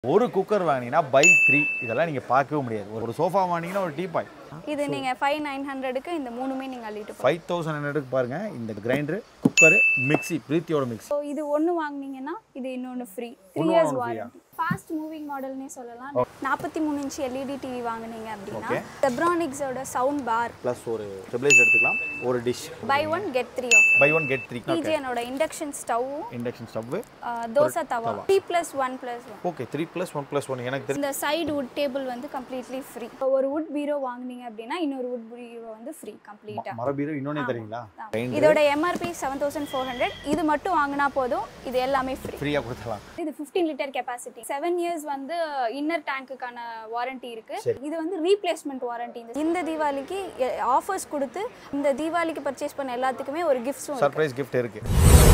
ஒரு குக்கர் வாங்கினீங்கன்னா by three இதெல்லாம் நீங்கள் பார்க்கவே முடியாது ஒரு சோஃபா வாங்கினீங்கன்னா ஒரு டீ பாய் இது நீங்க ஃபைவ் நைன் ஹண்ட்ரடுக்கு இந்த மூணுமே நீங்க அள்ளிட்டு போகலாம் ஃபைவ் தௌசண்ட் ஹண்ட்ரடுக்கு பாருங்கள் இந்த கிரைண்டரு குக்கரு மிக்ஸி பிரீத்தியோட மிக்ஸி ஸோ இது ஒன்று வாங்குனீங்கன்னா இது இன்னொன்று ஃப்ரீ த்ரீ ஒண்ணு இயர்ஸ் வாங்கணும் free-ஆ? வாரண்டி ஃபாஸ்ட் மூவிங் மாடல்னே சொல்லலாம் நாற்பத்தி மூணு இன்ச் எல்இடி டிவி வாங்குனீங்க அப்படின்னா Okay. செப்ரானிக்ஸோட சவுண்ட் பார் ப்ளஸ் ஒரு ஸ்டெபிளைஸ் எடுத்துக்கலாம் ஒரு dish buy one get three off buy one get three டிஜிஎனோட இண்டக்ஷன் ஸ்டவ்வும் induction stove dosa tawa three plus one plus one okay three plus one plus one எனக்கு தெரியும் இந்த சைடு வுட் டேபிள் வந்து completely free ஒரு வுட் பீரோ வாங்குனீங்க அப்படின்னா இன்னொரு வுட் பீரோ வந்து ஃப்ரீ கம்ப்ளீட்டாக மரபீரோ இன்னொன்னே தரீங்களா இதோட MRP seven thousand four hundred இது மட்டும் வாங்கினா போதும் இது எல்லாமே ஃப்ரீ ஃப்ரீயாக கொடுத்துக்கலாம் இது 15 லிட்டர் கெப்பாசிட்டி செவன் இயர்ஸ் வந்து இன்னர் டேங்க்குக்கான வாரண்டி இருக்கு சரி. இது வந்து ரீப்ளேஸ்மெண்ட் வாரண்டி இந்த தீபாவளிக்கு ஆஃபர்ஸ் கொடுத்து இந்த தீபாவளிக்கு பர்ச்சேஸ் பண்ண எல்லாத்துக்குமே ஒரு கிஃப்ட்ஸும் சர்ப்ரைஸ் கிஃப்ட் இருக்கு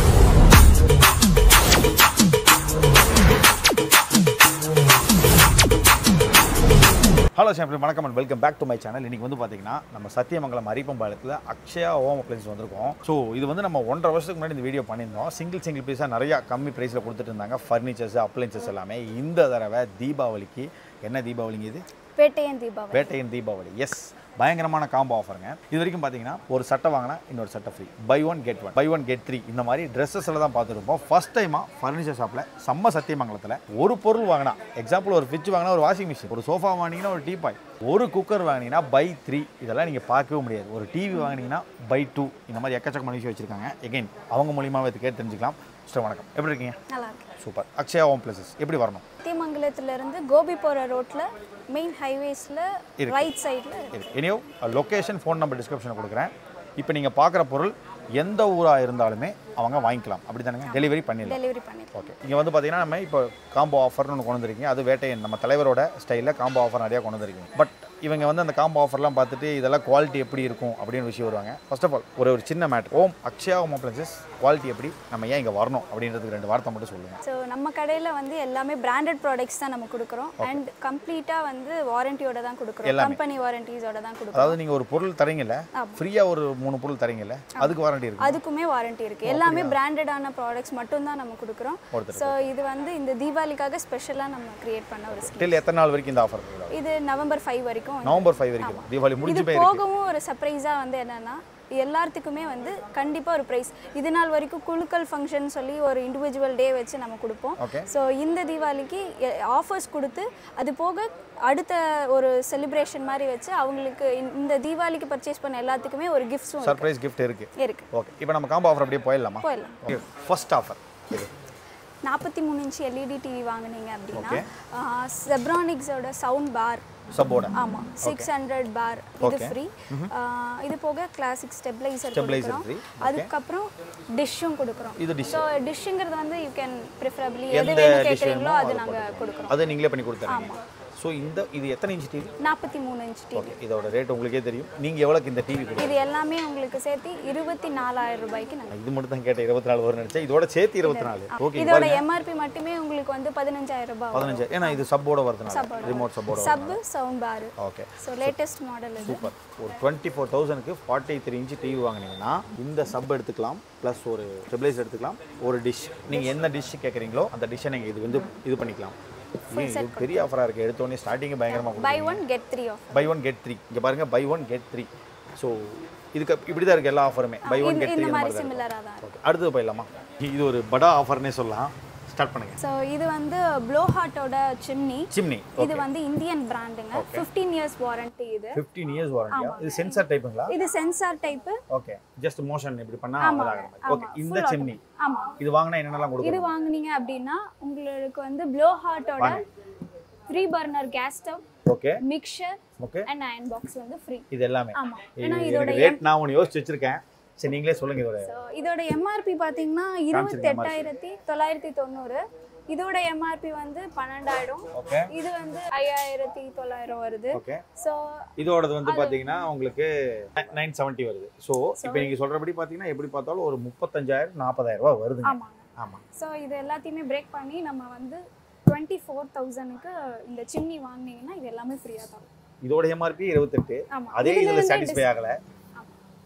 ஹலோ சாம்பிள் வணக்கம் and welcome back to my channel இன்னைக்கு வந்து பார்த்தீங்கன்னா நம்ம சத்தியமங்கலம் அரிப்பம்பாளையத்தில் அக்ஷயா ஹோம் அப்ளைன்ஸ் வந்திருக்கோம் ஸோ இது வந்து நம்ம ஒன்றரை வருஷத்துக்கு முன்னாடி இந்த வீடியோ பண்ணியிருந்தோம் சிங்கிள் சிங்கிள் பீஸாக நிறையா கம்மி ப்ரைஸில் கொடுத்துட்டு இருந்தாங்க ஃபர்னிச்சர்ஸ் அப்ளைன்சஸ் எல்லாமே இந்த தடவை தீபாவளிக்கு என்ன தீபாவளிங்க இது பேட்டையன் தீபாவளி வேட்டையின் தீபாவளி எஸ் பயங்கரமான காம்போ ஆஃபருங்க இது வரைக்கும் பார்த்தீங்கன்னா ஒரு சட்டை வாங்கினா இன்னொரு சட்டை free buy one get one buy one get three இந்த மாதிரி ட்ரெஸ்ஸஸில் தான் பார்த்துருப்போம் ஃபர்ஸ்ட் டைமாக ஃபர்னிச்சர் ஷாப்பில் செம்ம சத்தியமங்கலத்தில் ஒரு பொருள் வாங்கினா எக்ஸாம்பிள் ஒரு ஃப்ரிட்ஜ் வாங்கினா ஒரு வாஷிங் மிஷின் ஒரு சோஃபா வாங்கினீங்கன்னா ஒரு டீ பாய் ஒரு குக்கர் வாங்கினீங்கன்னா பை த்ரீ இதெல்லாம் நீங்கள் பார்க்கவே முடியாது ஒரு டிவி வாங்கினீங்கன்னா பை டூ இந்த மாதிரி எக்கச்சக்கமான விஷயம் வச்சுருக்காங்க எகைன் அவங்க மூலியமாக இது கேட்டு தெரிஞ்சுக்கலாம் சிஸ்டர் வணக்கம் எப்படி இருக்கீங்க நல்லா இருக்கு சூப்பர் அக்ஷயா ஹோம் பிளேசஸ் எப்படி வரணும் சத்தியமங்கலத்துல இருந்து கோபி போற ரோட்ல மெயின் ஹைவேஸ்ல இருக்கு. ரைட் சைடுல எனியோ லொக்கேஷன் ஃபோன் நம்பர் டிஸ்கிரிப்ஷனில் கொடுக்குறேன் இப்போ நீங்கள் பார்க்குற பொருள் எந்த ஊராக இருந்தாலுமே அவங்க வாங்கிக்கலாம் அப்படி தானேங்க டெலிவரி பண்ணிடலாம் டெலிவரி பண்ணிருக்கோம் ஓகே இங்கே வந்து பார்த்தீங்கன்னா நம்ம இப்போ காம்போ ஆஃபர்னு ஒன்று கொண்டு வந்திருக்கீங்க அது வேட்டையன் நம்ம தலைவரோட ஸ்டைலில் காம்போ ஆஃபர் நிறையா கொண்டு வந்திருக்கீங்க பட் இவங்க வந்து அந்த காம்போ ஆஃபர்லாம் பார்த்துட்டு இதெல்லாம் குவாலிட்டி எப்படி இருக்கும் அப்படின்னு விஷயம் வருவாங்க ஃபர்ஸ்ட் ஆஃப் ஆல் ஒரு ஒரு சின்ன மேட் ஓம் அக்ஷயா ஹோம் அப்ளைன்சஸ் குவாலிட்டி எப்படி நம்ம ஏன் இங்கே வரணும் அப்படின்றதுக்கு ரெண்டு வார்த்தை மட்டும் சொல்லுங்கள் ஸோ நம்ம கடையில் வந்து எல்லாமே பிராண்டட் ப்ராடக்ட்ஸ் தான் நம்ம கொடுக்குறோம் அண்ட் கம்ப்ளீட்டாக வந்து வாரண்டியோட தான் கொடுக்குறோம் எல்லாமே. கம்பெனி வாரண்டிஸோட தான் கொடுக்குறோம் அதாவது நீங்கள் ஒரு பொருள் தரீங்கல்ல ஃப்ரீயாக ஒரு மூணு பொருள் தரீங்கல்ல அதுக்கு வாரண்டி இருக்கு அதுக்குமே வாரண்டி இருக்கு எல்லாமே பிராண்டடான ப்ராடக்ட்ஸ் மட்டும் தான் நம்ம கொடுக்குறோம் ஒருத்தர் ஸோ இது வந்து இந்த தீபாவளிக்காக ஸ்பெஷலாக நம்ம கிரியேட் பண்ண ஒரு ஸ்கீம் டில் எத்தனை நாள் வரைக்கும் இந்த ஆஃபர் இருக்குது இது நவம்பர் ஃபைவ் வரைக்கும் நவம்பர் ஃபைவ் வரைக்கும் தீபாவளி இது முடிஞ்சு போய் போகவும் ஒரு சர்ப்ரைஸாக வந்து என்னன்னா எல்லாத்துக்குமே வந்து கண்டிப்பாக ஒரு ப்ரைஸ் இது நாள் வரைக்கும் குழுக்கள் ஃபங்க்ஷன் சொல்லி ஒரு இண்டிவிஜுவல் டே வச்சு நம்ம கொடுப்போம் ஓகே ஸோ இந்த தீபாவளிக்கு ஆஃபர்ஸ் கொடுத்து அது போக அடுத்த ஒரு செலிப்ரேஷன் மாதிரி வச்சு அவங்களுக்கு இந்த- இந்த தீபாவளிக்கு பர்ச்சேஸ் பண்ண எல்லாத்துக்குமே ஒரு கிஃப்ட்ஸும் சர்ப்ரைஸ் கிஃப்ட் இருக்கு இருக்கு ஓகே இப்போ நம்ம காம்போ ஆஃபர் அப்படியே போயிடலாமா போயிடலாம் ஃபர்ஸ்ட் ஆஃபர் இது நாற்பத்தி மூணு இன்ச் எல்இடி டிவி வாங்குனீங்க அப்படின்னா Okay. செப்ரானிக்ஸோட சவுண்ட் பார் சப்போட ஆமாம் சிக்ஸ் ஹண்ட்ரட் பார் இது Okay. ஃப்ரீ இது போக கிளாசிக் ஸ்டெபிளைசர் Stabilizer கொடுக்குறோம் free. அதுக்கப்புறம் டிஷ்ஷும் கொடுக்குறோம் இது dish. ஸோ டிஷ்ஷுங்கிறது வந்து யூ கேன் ப்ரிஃபரபிளி எது எந்த வேணும் dish கேட்குறீங்களோ வேணுமோ அது அதை நாங்கள் கொடுக்குறோம் அதை நீங்களே பண்ணி கொடுத்துறீங்க ஸோ இந்த இது எத்தனை இன்ச் டிவி நாற்பத்தி மூணு இன்ச் டிவி ஓகே இதோட ரேட் உங்களுக்கே தெரியும் நீங்கள் எவ்வளோக்கு இந்த டிவி கொடுங்க இது எல்லாமே உங்களுக்கு சேர்த்து இருபத்தி நாலாயிரம் ரூபாய்க்கு நாங்கள் இது மட்டும் தான் கேட்டேன் இருபத்தி நாலு வரும் நினச்சேன் இதோட சேர்த்து இருபத்தி நாலு ஓகே இதோட எம்ஆர்பி மட்டுமே உங்களுக்கு வந்து பதினஞ்சாயிரம் ரூபாய் பதினஞ்சு ஏன்னா இது சப்போட வருதுனால remote support sub sound bar okay so latest model இது சூப்பர் ஒரு டுவெண்ட்டி ஃபோர் தௌசண்ட்க்கு ஃபார்ட்டி த்ரீ இன்ச் டிவி வாங்குனீங்கன்னா இந்த சப் எடுத்துக்கலாம் ப்ளஸ் ஒரு ஸ்டெபிளைஸ் எடுத்துக்கலாம் ஒரு டிஷ் நீங்கள் என்ன டிஷ் கேட்குறீங்களோ அந்த டிஷ்ஷை நீங்கள் இது வந்து இது பண்ணிக்கலாம் ஏன் இது பெரிய ஆஃபராக இருக்குது எடுத்தோடனே ஸ்டார்டிங்கே பயங்கரமாக buy one get three off buy one get three இங்கே பாருங்கள் buy one get three so இதுக்கு இப்படி தான் இருக்குது எல்லா ஆஃபருமே பை ஒன் கெட் த்ரீ இந்த இந்த மாதிரி மாதிரி தான் சிமிலராக தான் ஓகே அடுத்தது போயிடலாமா இது ஒரு படா ஆஃபர்னே சொல்லலாம் ஸ்டார்ட் பண்ணுங்க ஸோ இது வந்து ப்ளோ ஹார்ட்டோட சிம்னி சிம்னி இது வந்து இந்தியன் பிராண்டுங்க ஃபிஃப்டீன் இயர்ஸ் வாரண்டி இது ஃபிஃப்டீன் இயர்ஸ் வாரண்டியா இது சென்சார் டைப்புங்களா இது sensor type okay just motion இப்படி பண்ணா அதாகிற மாதிரி ஓகே இந்த சிம்னி ஆமாம் இது வாங்கினா என்னென்னலாம் கொடுக்கும் இது வாங்குனீங்க அப்படின்னா உங்களுக்கு வந்து ப்ளோ ஹார்ட்டோட three burner gas stove okay mixer okay and iron box வந்து ஃப்ரீ இது எல்லாமே ஆமாம் இது எனக்கு ரேட் நான் ஒன்று யோசிச்சு வச்சிருக்கேன் சரி நீங்களே சொல்லுங்க இதோட ஸோ இதோட எம்ஆர்பி பார்த்தீங்கன்னா இருபத்தி எட்டாயிரத்தி தொள்ளாயிரத்தி தொண்ணூறு இதோட எம்ஆர்பி வந்து பன்னெண்டாயிரம் ஓகே இது வந்து ஐயாயிரத்தி தொள்ளாயிரம் வருது ஓகே ஸோ இதோடது வந்து பாத்தீங்கன்னா உங்களுக்கு நைன் செவன்ட்டி வருது ஸோ இப்போ நீங்க சொல்றபடி பாத்தீங்கன்னா எப்படி பார்த்தாலும் ஒரு முப்பத்தஞ்சாயிரம் நாற்பதாயிரம் ரூபாய் வருதுங்க ஆமாங்க ஆமா ஸோ இது எல்லாத்தையுமே பிரேக் பண்ணி நம்ம வந்து டுவெண்ட்டி ஃபோர் தௌசண்ட்க்கு இந்த சிம்னி வாங்குனீங்கன்னா இது எல்லாமே ஃப்ரீயாக தரும் இதோட எம்ஆர்பி இருபத்தெட்டு ஆமாம் அதே இதுல சாட்டிஸ்ஃபை ஆகல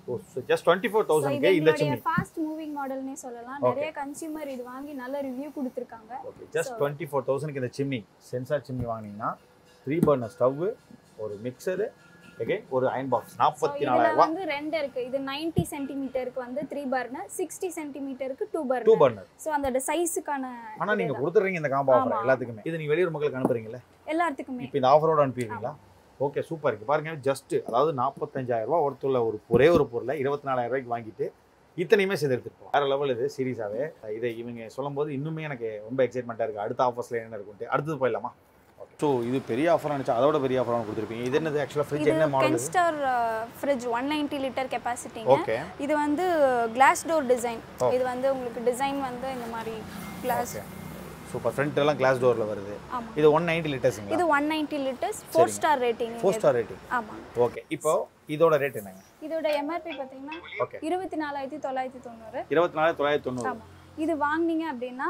ஓ ஜஸ்ட் டுவெண்ட்டி ஃபோர் So, இது தௌசண்ட்க்கு இந்த எங்களுடைய சிம்னி ஃபாஸ்ட் மூவிங் மாடல்னே சொல்லலாம் நிறைய கன்சியூமர் இது வாங்கி நல்ல ரிவ்யூ கொடுத்துருக்காங்க ஓகே ஜஸ்ட் டுவெண்ட்டி ஃபோர் தௌசண்ட்க்கு இந்த சிம்னி சென்சார் சிம்னி வாங்கினீங்கன்னா த்ரீ பர்னர் ஸ்டவ்வு ஒரு மிக்சரு again ஒரு அயன் பாக்ஸ் ஸோ நாற்பத்தி இதுல நாலாயிரம் ரூபாய் வந்து ரெண்டு இருக்கு இது 90 சென்டிமீட்டருக்கு வந்து த்ரீ பர்னர் சிக்ஸ்டி சென்டிமீட்டருக்கு two two burner burner so அந்த சைஸுக்கான ஆனால் நீங்கள் கொடுத்துட்றீங்க இந்த காம்போ ஆஃபர் ஆமா. எல்லாத்துக்குமே இது நீங்கள் வெளியூர் மக்களுக்கு அனுப்புறீங்களே எல்லாத்துக்குமே இப்போ இந்த ஆஃபரோட அனுப்பிடுவீங்களா ஓகே சூப்பர் இருக்கு பாருங்க ஜஸ்ட் அதாவது நாற்பத்தஞ்சாயிரம் ரூபாய் ஒருத்துள்ள ஒரு ஒரே ஒரு பொருளை இருபத்தி நாலாயிரம் ரூபாய்க்கு வாங்கிட்டு இத்தனையுமே சேர்த்து எடுத்துருப்போம் வேற லெவல் இது சீரியஸாகவே இதை இவங்க சொல்லும்போது இன்னுமே எனக்கு ரொம்ப எக்ஸைட்மெண்ட்டாக இருக்குது அடுத்த ஆஃபர்ஸில் என்ன இருக்குன்ட்டு அடுத்தது போயிடலாமா ஓகே ஸோ இது பெரிய ஆஃபர் நினச்சா அதோட பெரிய ஆஃபராக கொடுத்துருப்பீங்க இது என்னது ஆக்சுவலாக ஃப்ரிட்ஜ் இது என்ன model Kenstar fridge one ninety litre கெப்பாசிட்டிங்க ஓகே இது வந்து கிளாஸ் டோர் டிசைன் ஓ. இது வந்து உங்களுக்கு டிசைன் வந்து இந்த மாதிரி கிளாஸ் சூப்பர் ஃப்ரண்ட் எல்லாம் கிளாஸ் டோரில் வருது ஆமா இது ஒன் நைன்டி லிட்டர்ஸுங்களா இது one ninety litres four star rating four star rating ஆமா ஓகே இப்போ இதோட ரேட் என்னங்க இதோட எம்ஆர்பி பார்த்தீங்கன்னா ஓகே இருபத்தி நாலாயிரத்தி தொள்ளாயிரத்தி தொண்ணூறு இருபத்தி நாலாயிரத்தி தொள்ளாயிரத்தி தொண்ணூறு ஆமா இது வாங்குனீங்க அப்படின்னா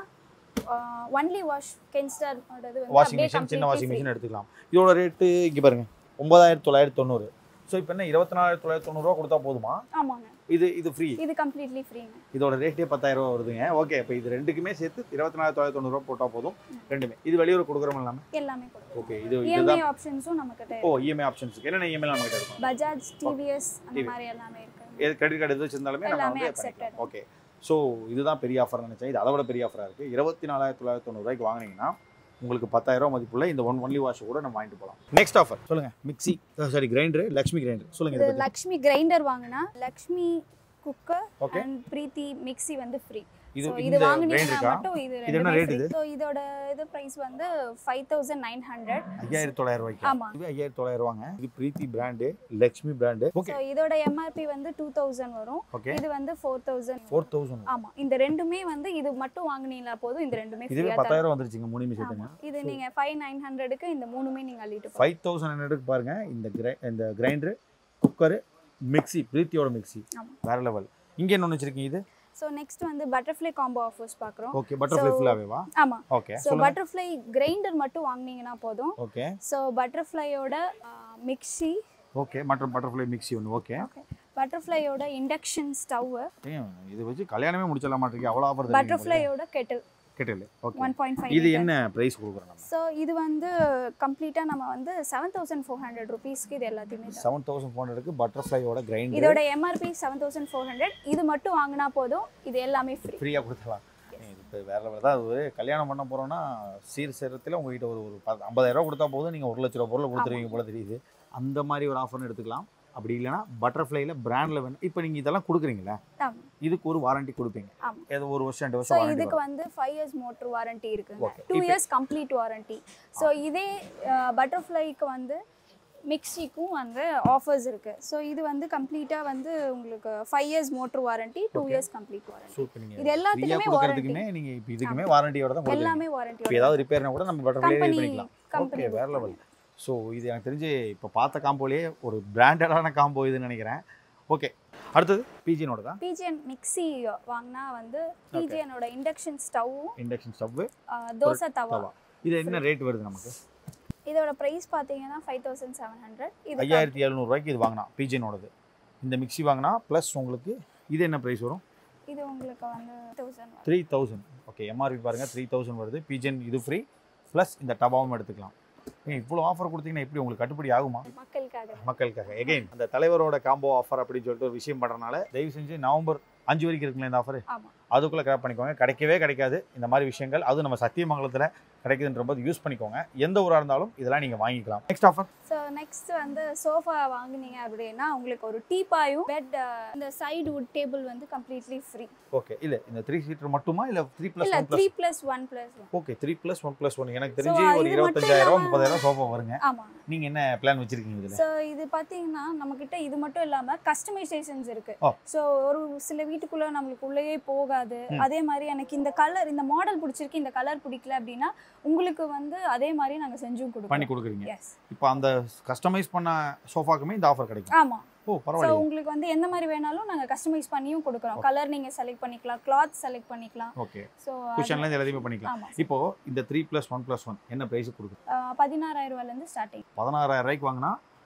ஒன்லி வாஷ் கென்ஸ்டார் வந்து வாஷிங் அப்படியே மிஷின் சின்ன completely வாஷிங் free. மிஷின் எடுத்துக்கலாம் இதோட ரேட்டு இங்கே பாருங்க ஒன்பதாயிரத்தி தொள்ளாயிரத்தி தொண்ணூறு ஸோ இப்போ என்ன இருபத்தி நாலாயிரத்தி தொள்ளாயிரத்தி தொண்ணூறுரூவா கொடுத்தா போதுமா ஆமாங்க இது இது ஃப்ரீ இது கம்ப்ளீட்லி ஃப்ரீங்க இதோட ரேட்டே பத்தாயிரம் ரூபா வருதுங்க ஓகே இப்போ இது ரெண்டுக்குமே சேர்த்து இருபத்தி நாலாயிரத்தி தொள்ளாயிரத்தி தொண்ணூறுரூவா போட்டால் போதும் ரெண்டுமே இது வெளியூர் கொடுக்குறோம் இல்லாமல் எல்லாமே கொடுக்கும் ஓகே இது இஎம்ஐ இதுதான் ஆப்ஷன்ஸும் நம்மக்கிட்ட ஓ இஎம்ஐ ஆப்ஷன்ஸ் என்னென்ன இஎம்ஐ நம்ம கிட்ட இருக்கும் பஜாஜ் டிவிஎஸ் அந்த TV. மாதிரி எல்லாமே இருக்கு எது கிரெடிட் கார்டு எது வச்சிருந்தாலுமே நம்ம எல்லாமே வந்து accepted. பண்ணிக்கலாம் ஓகே ஸோ இதுதான் பெரிய ஆஃபர் நினச்சேன் இது அதை விட பெரிய ஆஃபராக இருக்குது இருபத்தி நாலாயிரத்தி தொள்ளாயிரத்தி தொண்ணூறுரூவாய்க்கு வாங்கினீங்கன்னா உங்களுக்கு பத்தாயிரம் ரூபா மதிப்புள்ள இந்த ஒன் ஒன்லி வாஷ் கூட நம்ம வாங்கிட்டு போகலாம் நெக்ஸ்ட் ஆஃபர் சொல்லுங்கள் mixie sorry grinder Lakshmi grinder சொல்லுங்கள் இது இதை பற்றி லக்ஷ்மி கிரைண்டர் வாங்கினா Lakshmi cooker Okay. And Preethi mixie வந்து ஃப்ரீ இது ஸோ இது இந்த வாங்குனீங்கன்னா கிரைண்டருக்கா மட்டும் இது இது என்ன ரெண்டுமே rate இது? ஃப்ரீ ஸோ இதோட இது ப்ரைஸ் வந்து ஃபைவ் தௌசண்ட் நைன் ஹண்ட்ரட் ஐயாயிரத்தி தொள்ளாயிரம் ரூபாய்க்கு ஆமா. இது ஐயாயிரத்தி தொள்ளாயிரம் ரூபாங்க இது Preethi brand Lakshmi brand okay so இதோட எம்ஆர்பி வந்து டூ தௌசண்ட் வரும் ஓகே இது வந்து ஃபோர் தௌசண்ட் ஃபோர் தௌசண்ட் ஆமா இந்த ரெண்டுமே வந்து இது மட்டும் வாங்குனீங்களா போதும் இந்த ரெண்டுமே இதுவே ஃப்ரீயா தரும் பத்தாயிரம் வந்துருச்சுங்க மூணுமே சேர்த்துங்க இது நீங்க ஃபைவ் நைன் ஹண்ட்ரடுக்கு இந்த மூணுமே நீங்க அள்ளிட்டு போகலாம் ஃபைவ் தௌசண்ட் ஹண்ட்ரடுக்கு பாருங்க இந்த கிரை இந்த கிரைண்டரு குக்கரு மிக்ஸி பிரீத்தியோட மிக்ஸி ஆமா. வேற லெவல் இங்கே என்ன ஒன்று வச்சிருக்கீங்க இது ஸோ நெக்ஸ்ட் வந்து பட்டர்ஃப்ளை காம்போ ஆஃபர்ஸ் பார்க்குறோம் ஓகே பட்டர்ஃப்ளை So- ஃபுல்லாகவேவா ஆமா ஓகே ஸோ சொல்லுங்க பட்டர்ஃப்ளை கிரைண்டர் மட்டும் வாங்குனீங்கன்னா போதும் ஓகே ஸோ பட்டர்ஃப்ளையோட மிக்ஸி ஓகே மற்றும் பட்டர்ஃப்ளை மிக்ஸி ஒன்று ஓகே ஓகே பட்டர்ஃப்ளையோட இண்டக்ஷன் ஸ்டவ் ஏன் இது வச்சு கல்யாணமே முடிச்சிடலாம் மாட்டேங்க அவ்வளோ ஆஃபர் பட்டர்ஃப்ளையோட கெட்டில் கேட்டல ஓகே ஒன் பாயிண்ட் ஃபைவ் இது என்ன ப்ரைஸ் கொடுக்குறோம் நம்ம ஸோ இது வந்து கம்ப்ளீட்டாக நம்ம வந்து செவன் தௌசண்ட் ஃபோர் ஹண்ட்ரட் ருபீஸ்க்கு இது எல்லாத்தையுமே தரும். செவன் தௌசண்ட் ஃபோர் ஹண்ட்ரடுக்கு பட்டர்ஃப்ளையோட கிரைண்டர் இதோட MRP seven thousand four hundred இது மட்டும் வாங்கினா போதும் இது எல்லாமே ஃப்ரீ ஃப்ரீயாக கொடுத்துடலாம் இது இப்போ வேற லெவல் தான் ஒரு கல்யாணம் பண்ண போகிறோன்னா சீர் சேரத்தில் உங்ககிட்ட ஒரு ஒரு பத்து ஐம்பதாயிரம் கொடுத்தா போதும் நீங்கள் ஒரு லட்ச ரூபா பொருளை கொடுத்துருவீங்க போல தெரியுது அந்த மாதிரி ஒரு ஆஃபர்னு எடுத்துக்கலாம் அப்படி இல்லைன்னா பட்டர்ஃப்ளைல பிராண்டில் வேணும் இப்போ நீங்கள் இதெல்லாம் கொடுக்குறீங்களே ஆமாம் இதுக்கு ஒரு வாரண்டி கொடுப்பீங்க ஆமாம் ஏதோ ஒரு வருஷம் ரெண்டு ஸோ வருஷம் வாரண்டி இதுக்கு வந்து ஃபைவ் இயர்ஸ் மோட்டர் வாரண்டி இருக்குங்க Okay. Two years complete warranty so இதே பட்டர்ஃப்ளைக்கு வந்து மிக்ஸிக்கும் வந்து ஆஃபர்ஸ் இருக்கு ஸோ இது வந்து கம்ப்ளீட்டாக வந்து உங்களுக்கு five years motor warranty two years complete warranty so இப்போ நீங்கள் இது எல்லாத்துக்குமே ஃப்ரீயாக கொடுக்கறதுக்குமே நீங்கள் இப்போ இதுக்குமே வாரண்டியோட தான் கொடுக்குறீங்க எல்லாமே இப்போ வாரண்டி ஏதாவது ரிப்பேர்னா கூட நம்ம பட்டர்ஃப்ளை Company- பண்ணிக்கலாம் company ஓகே வேற லெவல் ஸோ இது எனக்கு தெரிஞ்சு இப்போ பார்த்த காம்போலேயே ஒரு பிராண்டடான காம்போ இதுன்னு நினைக்கிறேன் ஓகே அடுத்தது பிஜினோட தான் பிஜிஎன் மிக்ஸி வாங்கினா வந்து பிஜிஎனோட இண்டக்ஷன் ஸ்டவ்வும் இண்டக்ஷன் ஸ்டவ்வு தோசை தவா தவா இது என்ன ரேட் வருது நமக்கு இதோட ப்ரைஸ் பார்த்தீங்கன்னா ஃபைவ் தௌசண்ட் செவன் ஹண்ட்ரட் இது ஐயாயிரத்தி எழுநூறுவாய்க்கு இது வாங்கினா பிஜினோடது இந்த மிக்ஸி வாங்கினா ப்ளஸ் உங்களுக்கு இது என்ன ப்ரைஸ் வரும் இது உங்களுக்கு வந்து thousand three thousand okay MRP பாருங்கள் த்ரீ தௌசண்ட் வருது பிஜிஎன் இது ஃப்ரீ ப்ளஸ் இந்த டபாவும் எடுத்துக்கலாம் ஏங்க இவ்வளோ ஆஃபர் கொடுத்தீங்கன்னா எப்படி உங்களுக்கு கட்டுப்படி ஆகுமா மக்களுக்காக மக்களுக்காக எகைன் அந்த தலைவரோட காம்போ ஆஃபர் அப்படின்னு சொல்லிட்டு ஒரு விஷயம் பண்ணுறனால தயவு செஞ்சு நவம்பர் அஞ்சு வரைக்கும் இருக்குங்களா இந்த ஆஃபர் ஆமாம் அதுக்குள்ளே கிராப் பண்ணிக்கோங்க கிடைக்கவே கிடைக்காது இந்த மாதிரி விஷயங்கள் அதுவும் நம்ம சத்தியமங்கலத்தில் கிடைக்குதுன்ற போது யூஸ் பண்ணிக்கோங்க எந்த ஊராக இருந்தாலும் இதெல்லாம் நீங்கள் வாங்கிக்கலாம் நெக்ஸ்ட் ஆஃபர் ஸோ நெக்ஸ்ட் வந்து சோஃபா வாங்குனீங்க அப்படின்னா உங்களுக்கு ஒரு டீப்பாயும் பெட் இந்த சைடு வுட் டேபிள் வந்து கம்ப்ளீட்லி ஃப்ரீ ஓகே இல்லை இந்த த்ரீ சீட்டர் மட்டுமா இல்லை த்ரீ ப்ளஸ் இல்லை one three plus plus one plus okay three plus one plus one எனக்கு So, தெரிஞ்சு ஒரு இது மட்டும் இருபத்தஞ்சாயிரம் இல்லாம- முப்பதாயிரம் சோஃபா வருங்க ஆமாம் நீங்கள் என்ன பிளான் வச்சிருக்கீங்க இதில் ஸோ இது பார்த்தீங்கன்னா நம்மக்கிட்ட இது மட்டும் இல்லாமல் கஸ்டமைசேஷன்ஸ் இருக்கு ஓ. ஸோ ஒரு சில வீட்டுக்குள்ளே நம்மளுக்கு உள்ளேயே போகாது ம். அதே மாதிரி எனக்கு இந்த கலர் இந்த மாடல் பிடிச்சிருக்கு இந்த கலர் பிடிக்கல அப்படின்னா உங்களுக்கு வந்து அதே மாதிரி நாங்கள் செஞ்சும் பண்ணி கொடுப்போம் கொடுக்குறீங்க எஸ் இப்போ அந்த கஸ்டமைஸ் பண்ண சோஃபாக்குமே இந்த ஆஃபர் கிடைக்கும் ஆமாம் ஓ ஸோ பரவாயில்ல உங்களுக்கு வந்து எந்த மாதிரி வேணாலும் நாங்கள் கஸ்டமைஸ் பண்ணியும் கொடுக்குறோம் கலர் நீங்கள் செலக்ட் பண்ணிக்கலாம் கிளாத் செலக்ட் பண்ணிக்கலாம் ஓகே ஸோ குஷன்லேருந்து எல்லாத்தையுமே பண்ணிக்கலாம் ஆமாம் இப்போ இந்த three plus one plus one என்ன ப்ரைஸ் கொடுக்குது பதினாறாயிரம் ரூபாயிலேருந்து ஸ்டார்டிங் பதினாறாயிரம் ரூபாய்க்கு வாங்கினா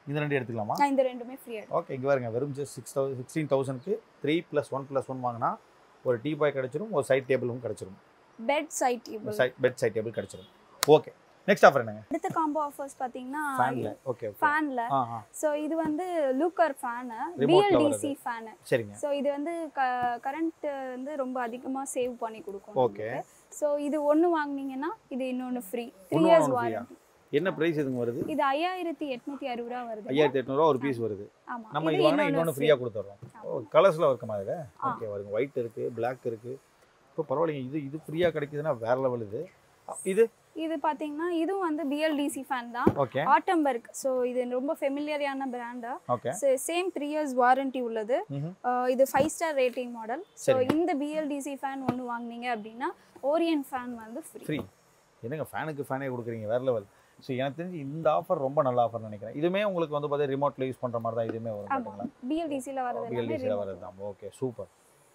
இந்த ரெண்டு எடுத்துக்கலாமா நான் இந்த ரெண்டுமே ஃப்ரீ எடுக்கும் ஓகே இங்கே பாருங்க வெறும் ஜஸ்ட் சிக்ஸ் தௌசண்ட் சிக்ஸ்டீன் தௌசண்ட்க்கு three plus one plus one வாங்கினா ஒரு டீ பாய் கிடச்சிரும் ஒரு சைட் டேபிளும் கிடச்சிரும் bed side table side bed side table கிடச்சிரும் ஓகே நெக்ஸ்ட் ஆஃபர் என்னங்க அடுத்த காம்போ ஆஃபர்ஸ் பார்த்தீங்கன்னா ஃபேனில் ஓகே ஓகே ஃபேனில் ஆ ஆ ஸோ இது வந்து லூக்கர் ஃபேனு Remote ல பிஎல்டிசி ஃபேனு சரிங்க ஸோ இது வந்து க கரண்ட் வந்து ரொம்ப அதிகமாக சேவ் பண்ணி கொடுக்கும் ஓகே ஸோ இது ஒன்று வாங்குனீங்கன்னா இது இன்னொன்று ஃப்ரீ த்ரீ ஒண்ணு இயர்ஸ் வாங்கணும் free-ஆ? வாரண்டி என்ன ப்ரைஸ் இதுங்க வருது இது ஐயாயிரத்தி எட்நூத்தி அறுபது ரூபா வருது ஐயாயிரத்தி எட்நூறுவா ஒரு பீஸ் வருது ஆமா நம்ம இது இது வாங்கினா இன்னொன்னு இன்னொன்று free. ஃப்ரீயாக கொடுத்துட்றோம் ஓ கலர்ஸில் இருக்குமா இது ஆ. ஓகே வருங்க ஒயிட் இருக்குது பிளாக் இருக்குது இப்போ பரவாயில்லைங்க இது இது ஃப்ரீயாக கிடைக்குதுன்னா வேற லெவல் இது அ, இது இது பாத்தீங்கன்னா இதுவும் வந்து பிஎல்டிசி ஃபேன் தான் ஓகே ஆட்டம்பர்க் ஸோ இது ரொம்ப ஃபெமிலியரியான பிராண்டா okay same three years warranty உள்ளது ம்ஹும். அஹ் இது five star rating model so சரிங்க. இந்த பிஎல்டிசி ஃபேன் ஒன்று வாங்குனீங்க அப்படின்னா ஓரியன் ஃபேன் வந்து ஃப்ரீ ஃப்ரீ என்னங்க ஃபேனுக்கு ஃபேனே கொடுக்குறீங்க வேற லெவல் ஸோ எனக்கு தெரிஞ்சு இந்த ஆஃபர் ரொம்ப நல்ல ஆஃபர் நினைக்கிறேன் இதுவுமே உங்களுக்கு வந்து பார்த்தீங்கன்னா ரிமோட்டில் யூஸ் பண்ணுற மாதிரி தான் இதுவுமே வரும் ஆமா பார்த்தீங்களா பிஎல்டிசியில் வரது பிஎல்டிசியில் வரது தான் ஓகே சூப்பர்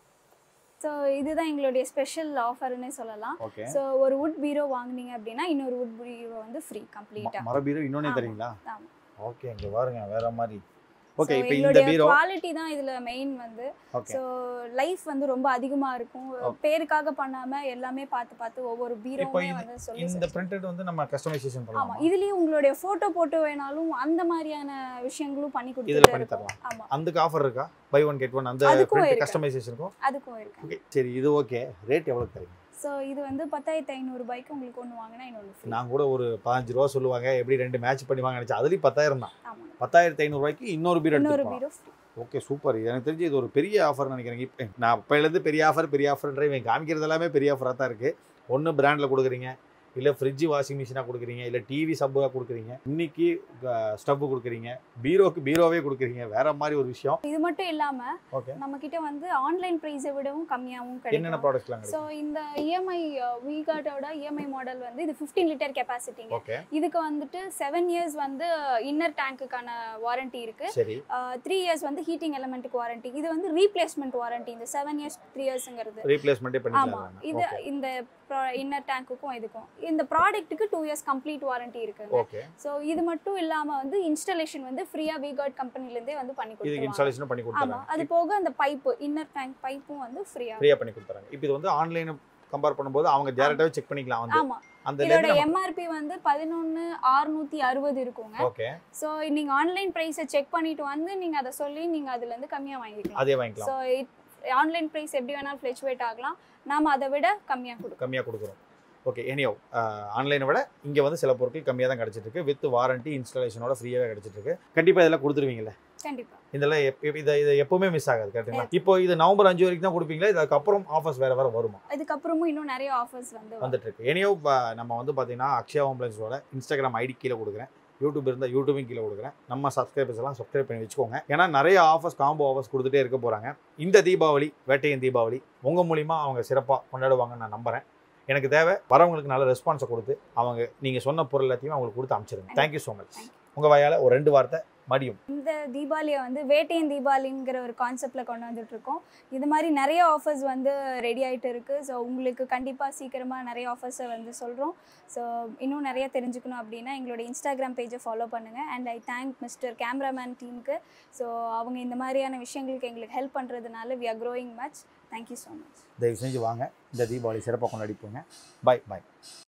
ஸோ இதுதான் எங்களுடைய ஸ்பெஷல் ஆஃபர்னே சொல்லலாம் ஓகே ஸோ ஒரு வுட் பீரோ வாங்குனீங்க அப்படின்னா இன்னொரு வுட் பீரோ வந்து ஃப்ரீ கம்ப்ளீட்டாக மரபீரோ இன்னொன்னே ஆமா. தரீங்களா ஆமா ஓகே இங்கே பாருங்க வேற மாதிரி ஓகே So, இப்போ இந்த எங்களுடைய பீரோ குவாலிட்டி தான் இதுல மெயின் வந்து ஓகே ஸோ லைஃப் வந்து ரொம்ப அதிகமா இருக்கும் பேருக்காக பண்ணாம எல்லாமே பார்த்து பார்த்து ஒவ்வொரு இப்போ பீரோவுமே இது- வந்து சொல்லி இந்த சொல்லி- பிரிண்டட் வந்து நம்ம கஸ்டமைசேஷன் ஆமா பண்ணலாம் இதுலயும் உங்களுடைய போட்டோ போட்டு வேணாலும் அந்த மாதிரியான விஷயங்களும் பண்ணி இதுல கொடுத்துட்டு பண்ணி இருக்கோம் தரலாம் ஆமா அதுக்கு ஆஃபர் இருக்கா பை ஒன் கெட் ஒன் அந்த அதுக்கும் பிரிண்ட் இருக்கு. கஸ்டமைசேஷனுக்கும் அதுக்கும் இருக்கு ஓகே சரி இது ஓகே ரேட் எவ்வளோ தரீங்க ஸோ இது வந்து பத்தாயிரத்தி ஐநூறு ரூபாய்க்கு உங்களுக்கு ஒன்று வாங்கினா இன்னொன்று ஃப்ரீ நான் கூட ஒரு பதினஞ்சு ரூபா சொல்லுவாங்க எப்படி ரெண்டு மேட்ச் பண்ணுவாங்க நினைச்சேன் அதுலேயும் பத்தாயிரம் தான் ஆமா பத்தாயிரத்தி ஐநூறுரூவாய்க்கு இன்னொரு பீர் இன்னொரு எடுத்துக்கலாம் பீரோ ஃப்ரீ ஓகே சூப்பர் எனக்கு தெரிஞ்சு இது ஒரு பெரிய ஆஃபர் நினைக்கிறேன் இப்போ நான் அப்போலேருந்து பெரிய ஆஃபர் பெரிய ஆஃபர்ன்ற இவன் காமிக்கிறது எல்லாமே பெரிய ஆஃபராக தான் இருக்குது ஒன்று பிராண்டில் கொடுக்குறீங்க இல்லை ஃப்ரிட்ஜ் வாஷிங் மிஷினாக கொடுக்குறீங்க இல்லை டிவி சப்பாக கொடுக்குறீங்க இன்னைக்கு ஸ்டவ் கொடுக்குறீங்க பீரோக்கு பீரோவே கொடுக்குறீங்க வேற மாதிரி ஒரு விஷயம் இது மட்டும் இல்லாம ஓகே நம்ம கிட்ட வந்து ஆன்லைன் ப்ரைஸை விடவும் கம்மியாகவும் என்னென்ன கிடைக்கும் ப்ராடக்ட்ஸ்லாம் ஸோ கிடைக்கும் இந்த இஎம்ஐ விகார்டோட இஎம்ஐ மாடல் வந்து இது ஃபிஃப்டீன் லிட்டர் கெப்பாசிட்டிங்க ஓகே இதுக்கு வந்துட்டு செவன் இயர்ஸ் வந்து இன்னர் டேங்க்குக்கான வாரண்டி இருக்கு சரி த்ரீ இயர்ஸ் வந்து ஹீட்டிங் எலமெண்ட்டுக்கு வாரண்டி இது வந்து ரீப்ளேஸ்மெண்ட் வாரண்டி இந்த செவன் இயர்ஸ் த்ரீ இயர்ஸ்ங்கிறது ரீப்ளேஸ்மெண்ட்டே ஆமா பண்ணிக்கலாம் இது ஓகே இந்த இன்னர் டேங்க்குக்கும் இதுக்கும் இந்த ப்ராடக்ட்டுக்கு டூ இயர்ஸ் கம்ப்ளீட் வாரண்டி இருக்குங்க ஓகே ஸோ இது மட்டும் இல்லாம வந்து இன்ஸ்டாலேஷன் வந்து ஃப்ரீயா விகார்ட் கம்பெனிலேருந்தே வந்து பண்ணி இதுக்கு கொடுத்துருவாங்க இன்ஸ்டாலேஷனும் பண்ணி ஆமா கொடுத்துறாங்க அது போக அந்த பைப்பு இன்னர் டேங்க் பைப்பும் வந்து ஃப்ரீயா ஃப்ரீயாக பண்ணி கொடுத்துறாங்க இப்போ இது வந்து ஆன்லைன் கம்பேர் பண்ணும்போது அவங்க டேரெக்டாகவே செக் பண்ணிக்கலாம் வந்து ஆமா அந்த இதோட level நம்ம- எம்ஆர்பி வந்து பதினொன்று அறுநூத்தி அறுபது இருக்குங்க ஓகே ஸோ நீங்கள் ஆன்லைன் ப்ரைஸை செக் பண்ணிட்டு வந்து நீங்கள் அதை சொல்லி நீங்கள் அதுலேருந்து கம்மியாக வாங்கிக்கலாம் அதே வாங்கிக்கலாம் ஸோ ஆன்லைன் ப்ரைஸ் எப்படி வேணாலும் ஃப்ளெக்சுவேட் ஆகலாம் நாம அதை விட கம்மியாக கொடுக்கலாம் கம்மியாக கொடுக்குறோம் ஓகே எனியோ ஆன்லைனை விட இங்கே வந்து சில பொருட்கள் கம்மியாக தான் கிடச்சிட்டு இருக்கு வித் வாரண்டி இன்ஸ்டாலேஷனோட ஃப்ரீயாகவே கிடச்சிட்டு இருக்கு கண்டிப்பாக இதெல்லாம் கொடுத்துருவீங்கல்ல கண்டிப்பா இதெல்லாம் எப் எப்- இதை இதை எப்பவுமே மிஸ் ஆகாது கரெக்டுங்களா இப்போ இது நவம்பர் அஞ்சு வரைக்கும் தான் கொடுப்பீங்களா இது அதுக்கப்புறம் ஆஃபர்ஸ் வேறு வேறு வருமா அதுக்கப்புறமும் இன்னும் நிறைய ஆஃபர்ஸ் வந்து வரும். வந்துட்டு இருக்கு எனியோ நம்ம வந்து பார்த்தீங்கன்னா அக்ஷயா ஹோம்லைன்ஸோட இன்ஸ்டாகிராம் ஐடி கீழே கொடுக்குறேன் யூடியூப் இருந்தால் யூடியூபையும் கீழே கொடுக்குறேன் நம்ம சப்ஸ்கிரைபர்ஸ் எல்லாம் சப்ஸ்கிரைப் பண்ணி வச்சுக்கோங்க ஏன்னா நிறைய ஆஃபர்ஸ் காம்போ ஆஃபர்ஸ் கொடுத்துட்டே இருக்க போகிறாங்க இந்த தீபாவளி வேட்டையின் தீபாவளி உங்கள் மூலிமா அவங்க சிறப்பாக கொண்டாடுவாங்கன்னு நான் நம்புறேன் எனக்கு தேவை வரவங்களுக்கு நல்ல ரெஸ்பான்ஸை கொடுத்து அவங்க நீங்கள் சொன்ன பொருள் எல்லாத்தையும் அவங்களுக்கு கொடுத்து அமைச்சிருங்க தேங்க்யூ ஸோ மச் Thank உங்கள் வாயால் ஒரு ரெண்டு வார்த்தை மடியும் இந்த தீபாவளியை வந்து வேட்டையன் தீபாவளிங்கிற ஒரு கான்செப்டில் கொண்டு வந்துட்டு இருக்கோம் இது மாதிரி நிறைய ஆஃபர்ஸ் வந்து ரெடி ஆயிட்டு இருக்கு ஸோ உங்களுக்கு கண்டிப்பாக சீக்கிரமாக நிறைய ஆஃபர்ஸை வந்து சொல்கிறோம் ஸோ இன்னும் நிறைய தெரிஞ்சுக்கணும் அப்படின்னா எங்களோட இன்ஸ்டாகிராம் பேஜை ஃபாலோ பண்ணுங்கள் and I thank mister cameraman டீமுக்கு ஸோ அவங்க இந்த மாதிரியான விஷயங்களுக்கு எங்களுக்கு ஹெல்ப் பண்ணுறதுனால we are growing much thank you so much தயவு செஞ்சு வாங்க இந்த தீபாவளி சிறப்பாக கொண்டாடிப்போங்க பை பை